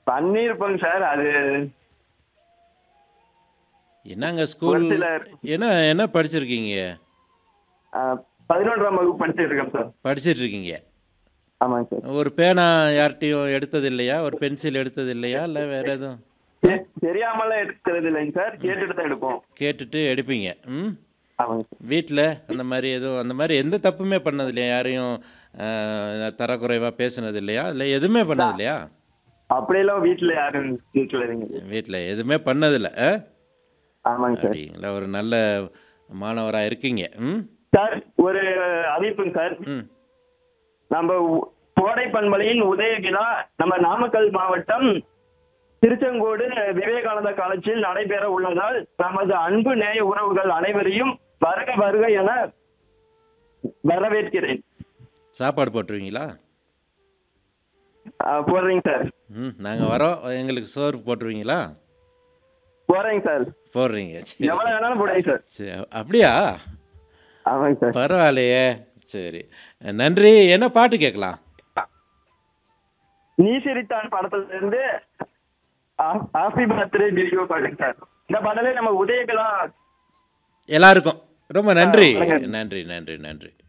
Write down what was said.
பண்ணியிருப்போங்க sir அது என்னங்க school ஒரு சிலர். என்ன என்ன படிச்சிருக்கீங்க அஹ், பதினொன்றாம் வகுப்பு படிச்சுட்டு இருக்கேன் சார் படிச்சிட்டு இருக்கீங்க ஆமாங்க சார் ஒரு பேனா யார்கிட்டயும் எடுத்தது இல்லையா ஒரு பென்சில் எடுத்தது இல்லையா இல்லை வேற எதுவும் தெ- தெரியாமலாம் எடுக்கிறது இல்லைங்க சார் கேட்டுட்டு தான் எடுப்போம் கேட்டுட்டு எடுப்பீங்க ம் ஆமாங்க சார் வீட்டில் அந்த மாதிரி எதுவும் அந்த மாதிரி எந்த தப்புமே பண்ணது இல்லையா யாரையும் அஹ், தரக்குறைவா பேசுனது இல்லையா இல்லை எதுவுமே பண்ணது இல்லையா அப்படியெல்லாம் வீட்டுல யாரும் கேட்கலங்க வீட்டில் எதுவுமே பண்ணதில்ல ஆ ஆமாங்க சார் அப்படிங்களா ஒரு நல்ல மாணவராக இருக்கீங்க ம் சார் ஒரு அறிவிப்புங்க சார் ம் நம்ம உ- கோடை பண்பலையின் உதய விழா நம்ம நாமக்கல் மாவட்டம் திருச்செங்கோடு விவேகானந்தா காலேஜில் நடைபெற உள்ளதால் நமது அன்பு நேய உறவுகள் அனைவரையும் வருக வருக என வரவேற்கிறேன் சாப்பாடு போட்டுருவீங்களா அஹ், போடுறேங்க சார் ம் நாங்கள் வரோம் எங்களுக்கு சோறு போட்டுருவீங்களா போறேங்க சார் போடுறீங்க சரி எவ்வளவு வேணாலும் போடுங்க சார் சரி அப்படியா ஆமாங்க சார் பரவாயில்லையே சரி நன்றி என்ன பாட்டு கேட்கலாம் நீ சிரித்தான் படத்துல இருந்து ஹாப்பி பர்த்டே வீடியோ பாடுங்க சார் இந்த பாடலே நம்ம உதயகலா எல்லாருக்கும் ரொம்ப நன்றி வணக்கம். நன்றி நன்றி நன்றி